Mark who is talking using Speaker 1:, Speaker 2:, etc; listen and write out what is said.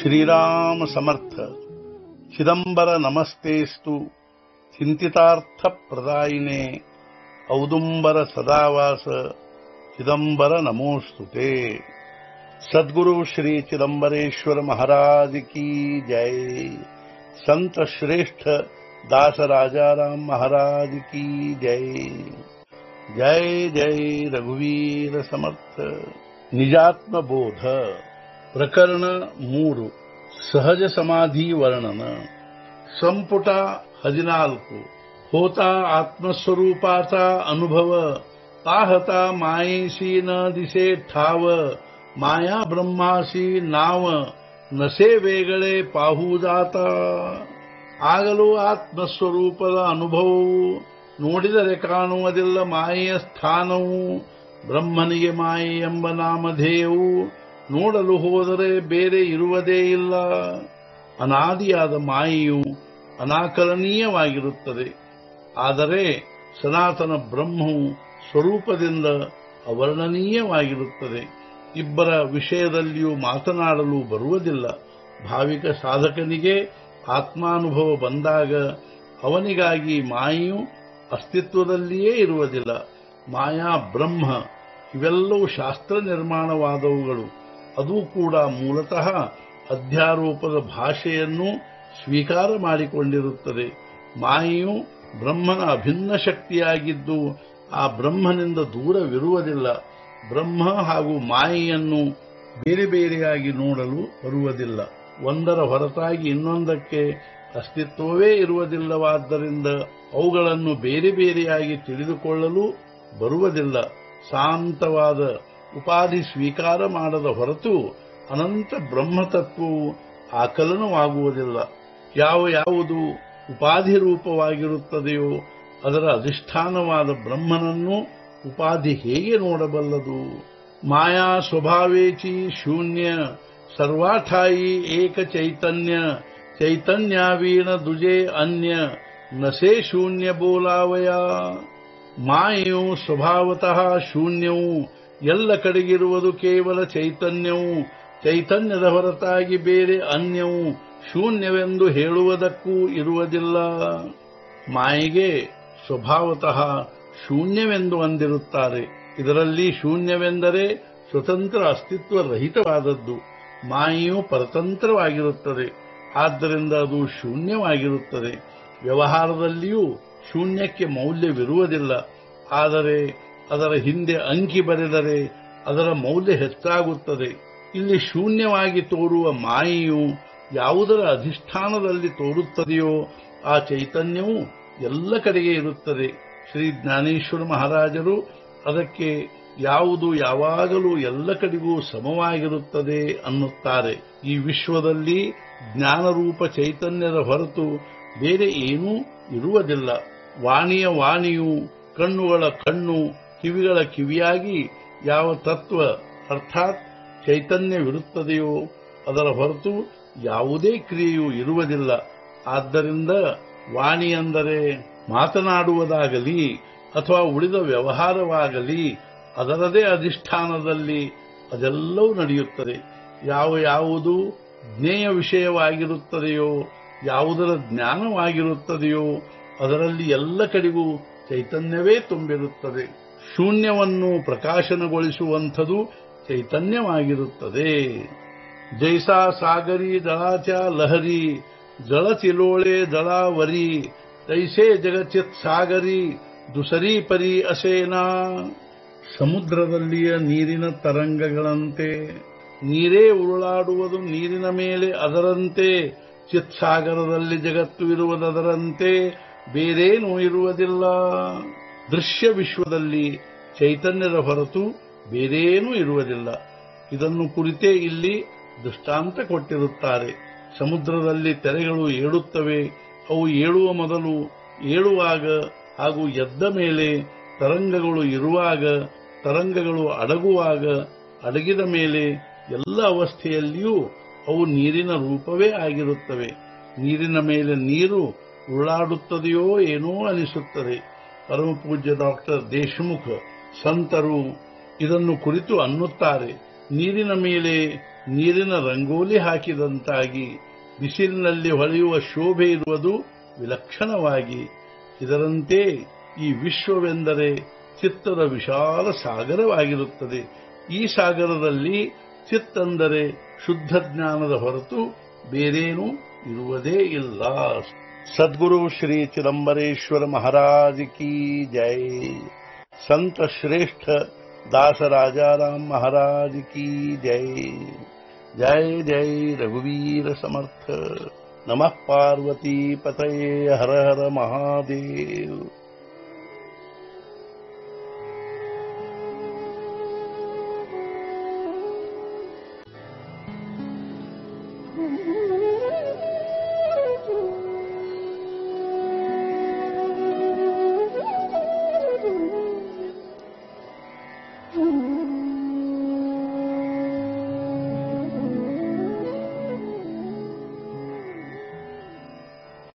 Speaker 1: श्रीराम समर्थ चिदंबर नमस्तेस्तु चिंतितार्थ प्रदायिने औदुंबर सदावास चिदंबर नमोस्तुते सद्गुरु श्री चिदंबरेश्वर महाराज की जय संत श्रेष्ठ दास राजाराम महाराज की जय जय जय रघुवीर समर्थ ನಿಜಾತ್ಮ ಬೋಧ ಪ್ರಕರಣ ಮೂರು ಸಹಜ ಸಮಾಧಿ ವರ್ಣನ ಸಂಪುಟ ಹದಿನಾಲ್ಕು ಹೋತಾ ಆತ್ಮಸ್ವರೂಪಾचा अनुभव पाहता मायेशी न दिसे ठाव माया ब्रह्मासी नाव नसे वेगळे पाहू जाता ಆಗಲೂ ಆತ್ಮಸ್ವರೂಪದ ಅನುಭವವು ನೋಡಿದರೆ ಕಾಣುವುದಿಲ್ಲ ಮಾಯೆಯ ಸ್ಥಾನವು ಬ್ರಹ್ಮನಿಗೆ ಮಾಯೆ ಎಂಬ ನಾಮಧೇಯವು ನೋಡಲು ಹೋದರೆ ಬೇರೆ ಇರುವುದೇ ಇಲ್ಲ ಅನಾದಿಯಾದ ಮಾಯೆಯು ಅನಾಕಲನೀಯವಾಗಿರುತ್ತದೆ ಆದರೆ ಸನಾತನ ಬ್ರಹ್ಮವು ಸ್ವರೂಪದಿಂದ ಅವರ್ಣನೀಯವಾಗಿರುತ್ತದೆ ಇಬ್ಬರ ವಿಷಯದಲ್ಲಿಯೂ ಮಾತನಾಡಲು ಬರುವುದಿಲ್ಲ ಭಾವಿಕ ಸಾಧಕನಿಗೆ ಆತ್ಮಾನುಭವ ಬಂದಾಗ ಅವನಿಗಾಗಿ ಮಾಯೆಯು ಅಸ್ತಿತ್ವದಲ್ಲಿಯೇ ಇರುವುದಿಲ್ಲ ಮಾಯಾ ಬ್ರಹ್ಮ ಇವೆಲ್ಲವೂ ಶಾಸ್ತ್ರ ನಿರ್ಮಾಣವಾದವುಗಳು ಅದು ಕೂಡ ಮೂಲತಃ ಅಧ್ಯಾರೋಪದ ಭಾಷೆಯನ್ನು ಸ್ವೀಕಾರ ಮಾಡಿಕೊಂಡಿರುತ್ತದೆ ಮಾಯೆಯು ಬ್ರಹ್ಮನ ಅಭಿನ್ನ ಶಕ್ತಿಯಾಗಿದ್ದು ಆ ಬ್ರಹ್ಮನಿಂದ ದೂರವಿರುವುದಿಲ್ಲ ಬ್ರಹ್ಮ ಹಾಗೂ ಮಾಯೆಯನ್ನು ಬೇರೆ ಬೇರೆಯಾಗಿ ನೋಡಲು ಬರುವುದಿಲ್ಲ ಒಂದರ ಹೊರತಾಗಿ ಇನ್ನೊಂದಕ್ಕೆ ಅಸ್ತಿತ್ವವೇ ಇರುವುದಿಲ್ಲವಾದ್ದರಿಂದ ಅವುಗಳನ್ನು ಬೇರೆ ಬೇರೆಯಾಗಿ ತಿಳಿದುಕೊಳ್ಳಲು ಬರುವುದಿಲ್ಲ ಶಾಂತವಾದ ಉಪಾಧಿ ಸ್ವೀಕಾರ ಮಾಡದ ಹೊರತು ಅನಂತ ಬ್ರಹ್ಮತತ್ವವು ಆಕಲನವಾಗುವುದಿಲ್ಲ ಯಾವ ಯಾವುದು ಉಪಾಧಿ ರೂಪವಾಗಿರುತ್ತದೆಯೋ ಅದರ ಅಧಿಷ್ಠಾನವಾದ ಬ್ರಹ್ಮನನ್ನು ಉಪಾಧಿ ಹೇಗೆ ನೋಡಬಲ್ಲದು ಮಾಯಾ ಸ್ವಭಾವೇಚಿ ಶೂನ್ಯ ಸರ್ವಾಠಾಯಿ ಏಕ ಚೈತನ್ಯ ಚೈತನ್ಯಾವೀಣ ದುಜೆ ಅನ್ಯ ನಸೆ ಶೂನ್ಯ ಬೋಲಾವಯ ಮಾಯೆಯು ಸ್ವಭಾವತಃ ಶೂನ್ಯವು ಎಲ್ಲ ಕಡೆಗಿರುವುದು ಕೇವಲ ಚೈತನ್ಯವು ಚೈತನ್ಯದ ಹೊರತಾಗಿ ಬೇರೆ ಅನ್ಯವು ಶೂನ್ಯವೆಂದು ಹೇಳುವುದಕ್ಕೂ ಇರುವುದಿಲ್ಲ ಮಾಯೆಗೆ ಸ್ವಭಾವತಃ ಶೂನ್ಯವೆಂದು ಅಂದಿರುತ್ತಾರೆ ಇದರಲ್ಲಿ ಶೂನ್ಯವೆಂದರೆ ಸ್ವತಂತ್ರ ಅಸ್ತಿತ್ವ ರಹಿತವಾದದ್ದು ಮಾಯೆಯು ಪರತಂತ್ರವಾಗಿರುತ್ತದೆ ಆದ್ದರಿಂದ ಅದು ಶೂನ್ಯವಾಗಿರುತ್ತದೆ ವ್ಯವಹಾರದಲ್ಲಿಯೂ ಶೂನ್ಯಕ್ಕೆ ಮೌಲ್ಯವಿರುವುದಿಲ್ಲ ಆದರೆ ಅದರ ಹಿಂದೆ ಅಂಕಿ ಬರೆದರೆ ಅದರ ಮೌಲ್ಯ ಹೆಚ್ಚಾಗುತ್ತದೆ ಇಲ್ಲಿ ಶೂನ್ಯವಾಗಿ ತೋರುವ ಮಾಯೆಯು ಯಾವುದರ ಅಧಿಷ್ಠಾನದಲ್ಲಿ ತೋರುತ್ತದೆಯೋ ಆ ಚೈತನ್ಯವು ಎಲ್ಲ ಕಡೆಗೆ ಇರುತ್ತದೆ ಶ್ರೀ ಜ್ಞಾನೇಶ್ವರ ಮಹಾರಾಜರು ಅದಕ್ಕೆ ಯಾವುದು ಯಾವಾಗಲೂ ಎಲ್ಲ ಕಡೆಗೂ ಸಮವಾಗಿರುತ್ತದೆ ಅನ್ನುತ್ತಾರೆ ಈ ವಿಶ್ವದಲ್ಲಿ ಜ್ಞಾನರೂಪ ಚೈತನ್ಯದ ಹೊರತು ಬೇರೆ ಏನೂ ಇರುವುದಿಲ್ಲ ವಾಣಿಯ ವಾಣಿಯು ಕಣ್ಣುಗಳ ಕಣ್ಣು ಕಿವಿಗಳ ಕಿವಿಯಾಗಿ ಯಾವ ತತ್ವ ಅರ್ಥಾತ್ ಚೈತನ್ಯವಿರುತ್ತದೆಯೋ ಅದರ ಹೊರತು ಯಾವುದೇ ಕ್ರಿಯೆಯೂ ಇರುವುದಿಲ್ಲ ಆದ್ದರಿಂದ ವಾಣಿ ಅಂದರೆ ಮಾತನಾಡುವುದಾಗಲಿ ಅಥವಾ ಉಳಿದ ವ್ಯವಹಾರವಾಗಲಿ ಅದರದೇ ಅಧಿಷ್ಠಾನದಲ್ಲಿ ಅದೆಲ್ಲವೂ ನಡೆಯುತ್ತದೆ ಯಾವ ಯಾವುದು ಜ್ಞೇಯ ವಿಷಯವಾಗಿರುತ್ತದೆಯೋ ಯಾವುದರ ಜ್ಞಾನವಾಗಿರುತ್ತದೆಯೋ ಅದರಲ್ಲಿ ಎಲ್ಲ ಕಡೆಗೂ ಚೈತನ್ಯವೇ ತುಂಬಿರುತ್ತದೆ ಶೂನ್ಯವನ್ನು ಪ್ರಕಾಶನಗೊಳಿಸುವಂಥದು ಚೈತನ್ಯವಾಗಿರುತ್ತದೆ ಜೈಸಾ ಸಾಗರಿ ದಳಾಚ ಲಹರಿ ಜಳಚಿಲೋಳೆ ದಳಾವರಿ ತೈಸೇ ಜಗಚಿತ್ ಸಾಗರಿ ದುಸರಿ ಪರಿ ಅಸೇನಾ ಸಮುದ್ರದಲ್ಲಿಯ ನೀರಿನ ತರಂಗಗಳಂತೆ ನೀರೇ ಉರುಳಾಡುವುದು ನೀರಿನ ಮೇಲೆ ಅದರಂತೆ ಚಿತ್ಸಾಗರದಲ್ಲಿ ಜಗತ್ತು ಇರುವುದರಂತೆ ಬೇರೇನೂ ಇರುವುದಿಲ್ಲ ದೃಶ್ಯ ವಿಶ್ವದಲ್ಲಿ ಚೈತನ್ಯದ ಹೊರತು ಬೇರೇನೂ ಇರುವುದಿಲ್ಲ ಇದನ್ನು ಕುರಿತೇ ಇಲ್ಲಿ ದೃಷ್ಟಾಂತ ಕೊಟ್ಟಿರುತ್ತಾರೆ ಸಮುದ್ರದಲ್ಲಿ ತೆರೆಗಳು ಏಳುತ್ತವೆ ಅವು ಏಳುವ ಮೊದಲು ಏಳುವಾಗ ಹಾಗೂ ಎದ್ದ ಮೇಲೆ ತರಂಗಗಳು ಇರುವಾಗ ತರಂಗಗಳು ಅಡಗುವಾಗ ಅಡಗಿದ ಮೇಲೆ ಎಲ್ಲ ಅವಸ್ಥೆಯಲ್ಲಿಯೂ ಅವು ನೀರಿನ ರೂಪವೇ ಆಗಿರುತ್ತವೆ ನೀರಿನ ಮೇಲೆ ನೀರು ಉರುಳಾಡುತ್ತದೆಯೋ ಏನೋ ಅನಿಸುತ್ತದೆ ಪರಮಪೂಜ್ಯ ಡಾಕ್ಟರ್ ದೇಶಮುಖ್ ಸಂತರು ಇದನ್ನು ಕುರಿತು ಅನ್ನುತ್ತಾರೆ ನೀರಿನ ಮೇಲೆ ನೀರಿನ ರಂಗೋಲಿ ಹಾಕಿದಂತಾಗಿ ಬಿಸಿಲಿನಲ್ಲಿ ಹೊಳೆಯುವ ಶೋಭೆ ಇರುವುದು ವಿಲಕ್ಷಣವಾಗಿ ಇದರಂತೆ ಈ ವಿಶ್ವವೆಂದರೆ ಚಿತ್ತದ ವಿಶಾಲ ಸಾಗರವಾಗಿರುತ್ತದೆ ಈ ಸಾಗರದಲ್ಲಿ ಚಿತ್ತಂದರೆ ಶುದ್ಧ ಜ್ಞಾನದ ಹೊರತು ಬೇರೇನೂ ಇರುವುದೇ ಇಲ್ಲ ಸದ್ಗುರು ಶ್ರೀ ಚಿದಂಬರೇಶ್ವರ ಮಹಾರಾಜ್ ಕಿ ಜೈ ಸಂತ ಶ್ರೇಷ್ಠ दास राजा राम महाराज की जय जय जय रघुवीर समर्थ नमः पार्वती पतये हर हर महादेव
Speaker 2: Mm-hmm.